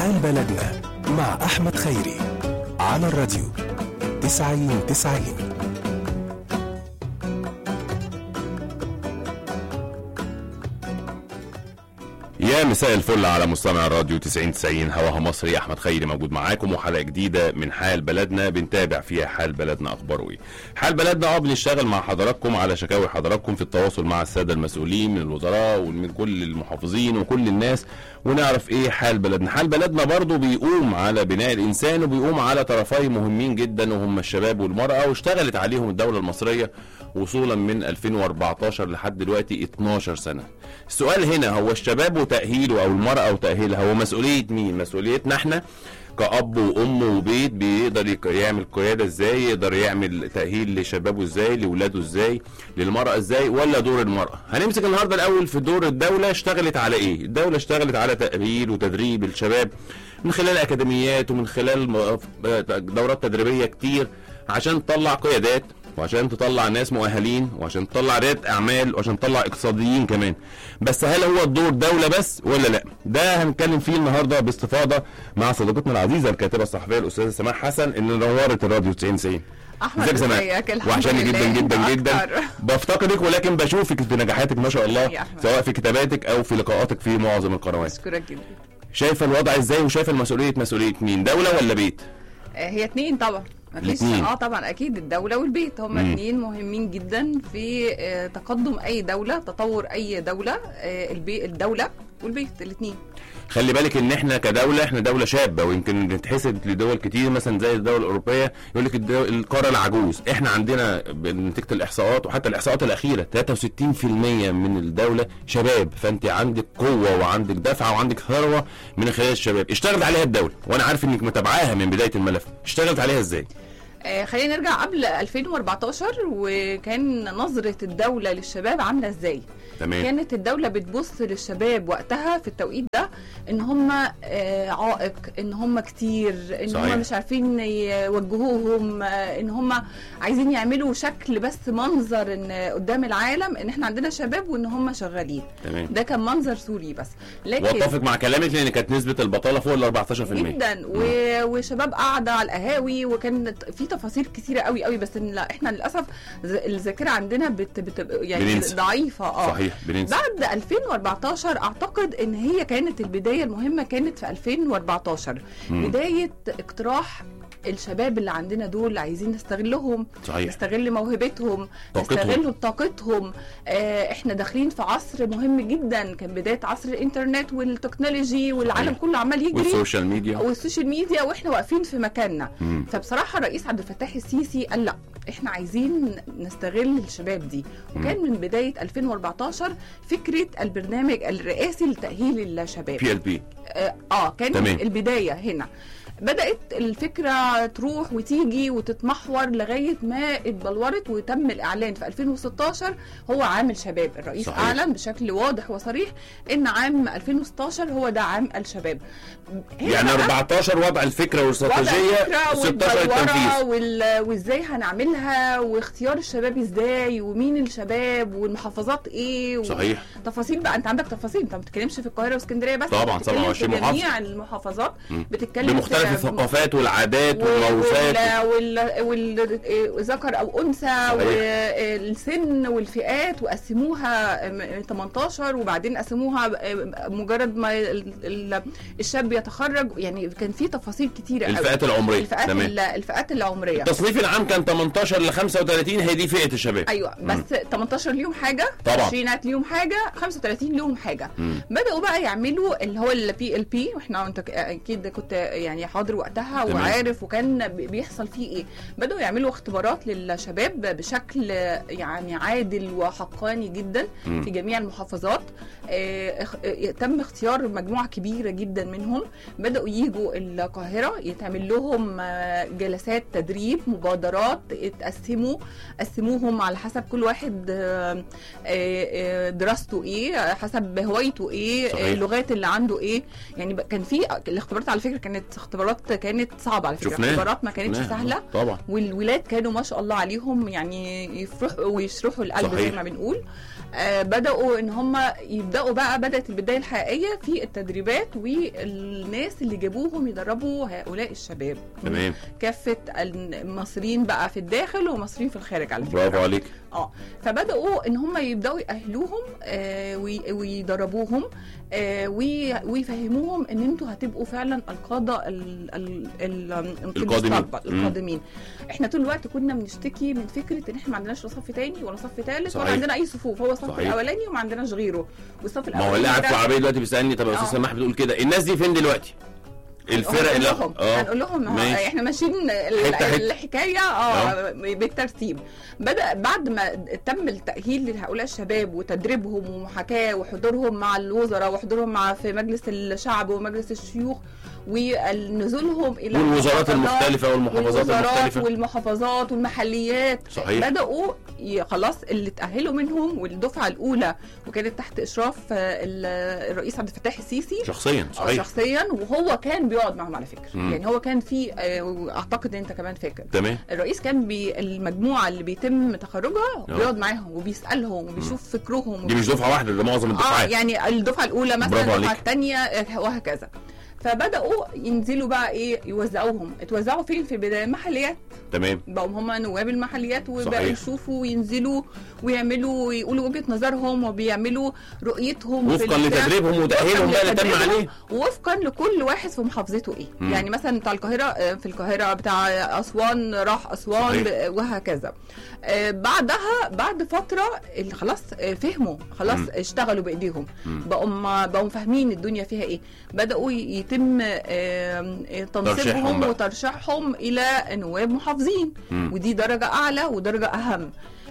حال بلدنا مع أحمد خيري على الراديو تسعين تسعين يا مساء الفل على مستمع الراديو 90 90 هواها مصري احمد خيري موجود معاكم وحلقه جديده من حال بلدنا بنتابع فيها حال بلدنا اخباره ايه حال بلدنا اه بنشتغل مع حضراتكم على شكاوي حضراتكم في التواصل مع الساده المسؤولين من الوزراء ومن كل المحافظين وكل الناس ونعرف ايه حال بلدنا حال بلدنا برضو بيقوم على بناء الانسان وبيقوم على طرفي مهمين جدا وهم الشباب والمراه واشتغلت عليهم الدوله المصريه وصولا من 2014 لحد دلوقتي 12 سنه السؤال هنا هو الشباب وتأهيله أو المرأة وتأهيلها هو مسؤولية مين؟ مسؤوليتنا احنا كأب وأم وبيت بيقدر يك- يعمل قيادة ازاي يقدر يعمل تأهيل لشبابه ازاي لولاده ازاي للمرأة ازاي ولا دور المرأة هنمسك النهاردة الأول في دور الدولة اشتغلت على ايه الدولة اشتغلت على تأهيل وتدريب الشباب من خلال أكاديميات ومن خلال م- دورات تدريبية كتير عشان تطلع قيادات وعشان تطلع ناس مؤهلين وعشان تطلع ريادة اعمال وعشان تطلع اقتصاديين كمان بس هل هو الدور دولة بس ولا لا ده هنتكلم فيه النهارده باستفاضة مع صديقتنا العزيزة الكاتبة الصحفية الأستاذة سماح حسن اللي نورت الراديو 90 90 احمد ازيك يا سماح ازيك الحمد وحشاني لله جدا جدا أنت جدا أكتر. بفتقدك ولكن بشوفك في نجاحاتك ما شاء الله يا أحمد. سواء في كتاباتك او في لقاءاتك في معظم القنوات اشكرك جدا شايفه الوضع ازاي وشايفه المسؤوليه مسؤوليه مين دوله ولا بيت آه، هي اتنين طبعا مفيش الاتنين. اه طبعا اكيد الدوله والبيت هما مم. اتنين مهمين جدا في آه، تقدم اي دوله تطور اي دوله آه، البي الدوله والبيت الاتنين خلي بالك ان احنا كدوله احنا دوله شابه ويمكن بتحسب لدول كتير مثلا زي الدول الاوروبيه يقول لك الدول- القاره العجوز احنا عندنا بنتيجه الاحصاءات وحتى الاحصاءات الاخيره 63% من الدوله شباب فانت عندك قوه وعندك دفعه وعندك ثروه من خلال الشباب اشتغلت عليها الدوله وانا عارف انك متابعاها من بدايه الملف اشتغلت عليها ازاي آه، خلينا نرجع قبل 2014 وكان نظره الدوله للشباب عامله ازاي تمام كانت الدولة بتبص للشباب وقتها في التوقيت ده ان هم آه، عائق ان هم كتير ان صحيح. هم مش عارفين يوجهوهم آه، ان هم عايزين يعملوا شكل بس منظر ان قدام العالم ان احنا عندنا شباب وان هم شغالين تمام ده كان منظر سوري بس لكن واتفق مع كلامك لان كانت نسبه البطاله فوق ال 14% جدا و... وشباب قاعده على القهاوي وكانت في تفاصيل كتيره قوي قوي بس إن لا احنا للاسف ز- الذاكره عندنا بت... بت... يعني بننسى. ضعيفه اه صحيح بننسى بعد 2014 اعتقد ان هي كانت البدايه المهمه كانت في 2014 مم. بدايه اقتراح الشباب اللي عندنا دول عايزين نستغلهم صحيح نستغل موهبتهم طاقتهم. نستغل طاقتهم آه احنا داخلين في عصر مهم جدا كان بدايه عصر الانترنت والتكنولوجي والعالم صحيح. كله عمال يجري والسوشيال ميديا والسوشيال ميديا واحنا واقفين في مكاننا مم. فبصراحه الرئيس عبد الفتاح السيسي قال لا احنا عايزين نستغل الشباب دي وكان من بدايه 2014 فكره البرنامج الرئاسي لتاهيل الشباب بي ال بي اه آه، كانت تمام. البدايه هنا بدات الفكره تروح وتيجي وتتمحور لغايه ما اتبلورت وتم الاعلان في 2016 هو عام الشباب الرئيس صحيح. اعلن بشكل واضح وصريح ان عام 2016 هو ده عام الشباب هنا يعني بقى 14 وضع الفكره والاستراتيجيه وضع 16 الفكرة التنفيذ والبلورة وال... وازاي هنعملها واختيار الشباب ازاي ومين الشباب والمحافظات ايه و... صحيح تفاصيل بقى انت عندك تفاصيل انت ما بتتكلمش في القاهره واسكندريه بس طبعاً، أنت بتتكلم 27 في محافظة. جميع المحافظات مم. بتتكلم بمختلف في- الثقافات والعادات و- والموروثات وال... وال... وذكر او انثى صحيح. والسن والفئات وقسموها م- 18 وبعدين قسموها مجرد ما ال- ال- الشاب يتخرج يعني كان في تفاصيل كتيره قوي الفئات العمريه الفئات تمام ال- الفئات العمريه التصنيف العام كان 18 ل 35 هي دي فئه الشباب ايوه مم. بس 18 ليهم حاجه طبعاً. 20 ليهم حاجه 35 ليهم حاجه مم. بداوا بقى يعملوا اللي هو البي ال بي واحنا انت اكيد كنت يعني حاضر وقتها تمام. وعارف وكان بي- بيحصل فيه ايه بداوا يعملوا اختبارات للشباب بشكل يعني عادل وحقاني جدا مم. في جميع المحافظات آه، اخ- آه، تم اختيار مجموعه كبيره جدا منهم بداوا يجوا القاهره يتعمل لهم آه، جلسات تدريب مبادرات اتقسموا قسموهم على حسب كل واحد آه، آه، آه، دراسته ايه حسب هوايته ايه صحيح. آه، اللغات اللي عنده ايه يعني ب- كان في الاختبارات على فكره كانت اختبارات اختبارات كانت صعبه على فكره شفناها. اختبارات ما كانتش شفناها. سهله طبعا والولاد كانوا ما شاء الله عليهم يعني يفرحوا ويشرحوا القلب صحيح. زي ما بنقول آه بداوا ان هم يبداوا بقى بدات البدايه الحقيقيه في التدريبات والناس اللي جابوهم يدربوا هؤلاء الشباب تمام كافه المصريين بقى في الداخل ومصريين في الخارج على فكره برافو عليك اه فبداوا ان هم يبداوا يأهلوهم آه وي- ويدربوهم آه وي- ويفهموهم ان انتوا هتبقوا فعلا القاده ال ال ال ال- القادمين. المستقبل، مم. القادمين احنا طول الوقت كنا بنشتكي من فكره ان احنا ما عندناش لا صف تاني ولا صف ثالث صحيح. ولا عندنا اي صفوف هو الصف صحيح. الاولاني وما عندناش غيره والصف ما هو الاولاني اللي قاعد في ده- العربيه دلوقتي بيسالني طب يا استاذ آه. سماح بتقول كده الناس دي فين دلوقتي الفرق هنقول اللي لهم هنقول لهم هو ماشي. احنا ماشيين ال- حتة حتة. الحكايه اه بالترتيب بدا بعد ما تم التاهيل لهؤلاء الشباب وتدريبهم ومحاكاه وحضورهم مع الوزراء وحضورهم مع في مجلس الشعب ومجلس الشيوخ ونزولهم الى والوزارات المحافظات المختلفه والمحافظات والوزارات المختلفة والمحافظات والمحليات صحيح. بداوا ي- خلاص اللي تاهلوا منهم والدفعه الاولى وكانت تحت اشراف آه، ال- الرئيس عبد الفتاح السيسي شخصيا آه، صحيح شخصيا وهو كان بيقعد معاهم على فكره مم. يعني هو كان في آه، اعتقد انت كمان فاكر تمام الرئيس كان بي المجموعه اللي بيتم تخرجها آه. بيقعد معاهم وبيسالهم وبيشوف فكرهم دي مش دفعه واحده ده معظم اه الدفعات يعني الدفعه الاولى مثلا برافو الدفعه عليك. الثانيه وهكذا فبداوا ينزلوا بقى ايه يوزعوهم اتوزعوا فين في بدايه محليات تمام بقوا هم نواب المحليات وبقوا صحيح. يشوفوا وينزلوا ويعملوا ويقولوا وجهه نظرهم وبيعملوا رؤيتهم في وفقا البتاع. لتدريبهم وتاهيلهم بقى اللي تم تدريبهم عليه وفقا لكل واحد في محافظته ايه مم. يعني مثلا بتاع القاهره آه، في القاهره بتاع اسوان راح اسوان صحيح. ب- وهكذا آه، بعدها بعد فتره اللي خلاص آه، فهموا خلاص مم. اشتغلوا بايديهم مم. بقوا ما- بقوا فاهمين الدنيا فيها ايه بداوا ي- يتم آه، آه، ترشيحهم تنصيبهم بقى. وترشيحهم الى نواب محافظين مم. ودي درجه اعلى ودرجه اهم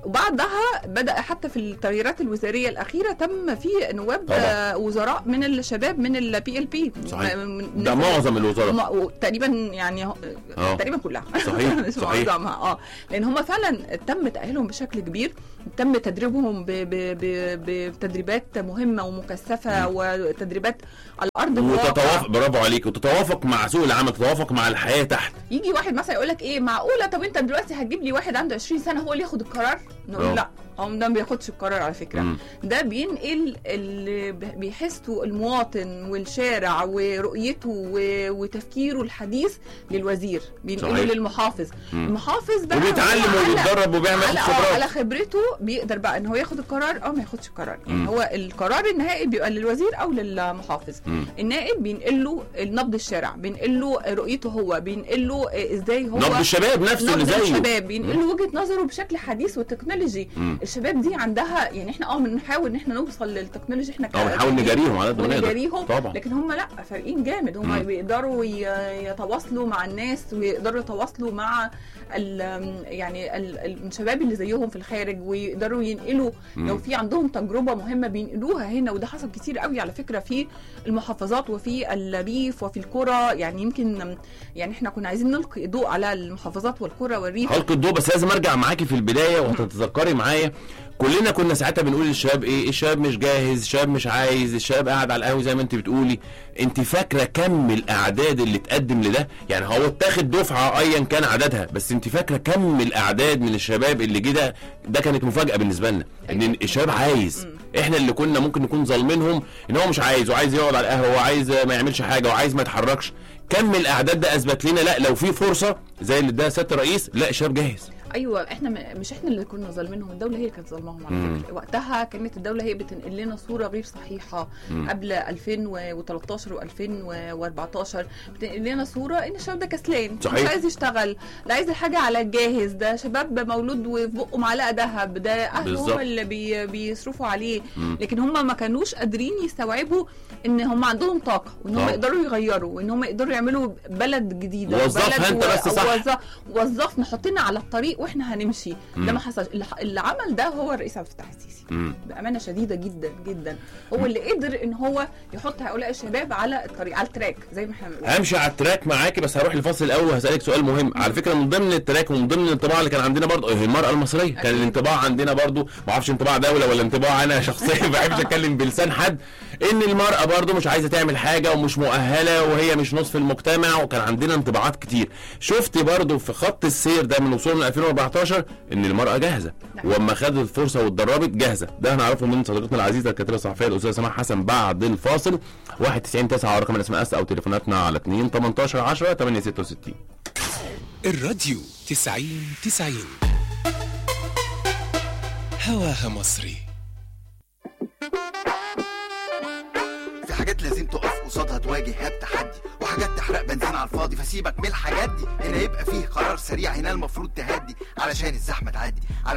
وبعدها بدا حتى في التغييرات الوزاريه الاخيره تم في نواب طبعا. آه، وزراء من الشباب من البي ال بي صحيح. ده معظم الوزارات م- تقريبا يعني هو- آه. تقريبا كلها صحيح، مش صحيح. معظمها اه لان هم فعلا تم تاهيلهم بشكل كبير تم تدريبهم ب- ب- ب- بتدريبات مهمه ومكثفه وتدريبات على ارض الواقع وتتوافق برافو عليك وتتوافق مع سوق العمل تتوافق مع الحياه تحت يجي واحد مثلا يقول لك ايه معقوله طب انت دلوقتي هتجيب لي واحد عنده 20 سنه هو اللي ياخد القرار نقول آه. لا هو ده ما بياخدش القرار على فكره مم. ده بينقل اللي ب- بيحسه المواطن والشارع ورؤيته و- وتفكيره الحديث للوزير بينقله صحيح. للمحافظ مم. المحافظ بقى وبيتعلم هو على- وبيتدرب وبيعمل على, ياخد آه، خبرات على خبرته بيقدر بقى ان هو ياخد القرار او ما ياخدش القرار يعني مم. هو القرار النهائي بيبقى للوزير او للمحافظ مم. النائب بينقل له نبض الشارع بينقل له رؤيته هو بينقل له ازاي هو نبض الشباب نفسه اللي نبض زيه الشباب بينقل له وجهه نظره بشكل حديث وتكنولوجي مم. الشباب دي عندها يعني احنا اه بنحاول ان احنا نوصل للتكنولوجي احنا اه بنحاول نجاريهم على قد ما نقدر ونجاريهم طبعا لكن هم لا فارقين جامد هم مم. بيقدروا ي- يتواصلوا مع الناس ويقدروا يتواصلوا مع ال يعني ال- ال- الشباب اللي زيهم في الخارج ويقدروا ينقلوا مم. لو في عندهم تجربه مهمه بينقلوها هنا وده حصل كتير قوي على فكره في المحافظات وفي الريف وفي القرى يعني يمكن يعني احنا كنا عايزين نلقي ضوء على المحافظات والقرى والريف حلقة ضوء بس لازم ارجع معاكي في البدايه وهتتذكري معايا كلنا كنا ساعتها بنقول للشباب ايه الشباب مش جاهز الشباب مش عايز الشباب قاعد على القهوه زي ما انت بتقولي انت فاكره كم الاعداد اللي تقدم لده يعني هو اتاخد دفعه ايا كان عددها بس انت فاكره كم الاعداد من الشباب اللي جه ده ده كانت مفاجاه بالنسبه لنا ان الشباب عايز احنا اللي كنا ممكن نكون ظالمينهم ان هو مش عايز وعايز يقعد على القهوه وعايز ما يعملش حاجه وعايز ما يتحركش كم الاعداد ده اثبت لنا لا لو في فرصه زي اللي اداها سياده الرئيس لا الشباب جاهز ايوه احنا م- مش احنا اللي كنا ظالمينهم الدوله هي اللي كانت ظالماهم على مم. فكره وقتها كانت الدوله هي بتنقل لنا صوره غير صحيحه مم. قبل 2013 و2014 بتنقل لنا صوره ان الشباب ده كسلان صحيح. مش عايز يشتغل ده عايز الحاجه على الجاهز ده شباب مولود وفي بقه معلقه ذهب ده اهله بالظبط. هم اللي بي بيصرفوا عليه مم. لكن هم ما كانوش قادرين يستوعبوا ان هم عندهم طاقه وان هم طبعا. يقدروا يغيروا وان هم يقدروا يعملوا بلد جديده وظفها بلد انت بس صح. وظ- وظفنا حطينا على الطريق واحنا هنمشي ده ما حصلش اللي, اللي عمل ده هو الرئيس عبد الفتاح السيسي مم. بامانه شديده جدا جدا هو اللي قدر ان هو يحط هؤلاء الشباب على الطريق على التراك زي ما احنا بنقول همشي على التراك معاكي بس هروح لفصل الاول وهسالك سؤال مهم على فكره من ضمن التراك ومن ضمن الانطباع اللي كان عندنا برضه هي المراه المصريه كان أكيد. الانطباع عندنا برضه ما اعرفش انطباع دوله ولا انطباع انا شخصيا ما بحبش اتكلم بلسان حد ان المراه برضه مش عايزه تعمل حاجه ومش مؤهله وهي مش نصف المجتمع وكان عندنا انطباعات كتير شفت برضه في خط السير ده من وصول من 2014 ان المراه جاهزه نعم. واما خدت الفرصه واتدربت جاهزه ده هنعرفه من صديقتنا العزيزه الكاتبه الصحفيه الاستاذه سماح حسن بعد الفاصل 91 9 رقم الاس ام اس او تليفوناتنا على 2 18 10 8 66 الراديو تسعين تسعين هواها مصري في حاجات لازم تقف قصادها تواجه بتحدي وحاجات تحرق بنزين على الفاضي فسيبك من الحاجات دي هنا يبقى فيه قرار سريع هنا المفروض تهدي علشان الزحمه تعدي علشان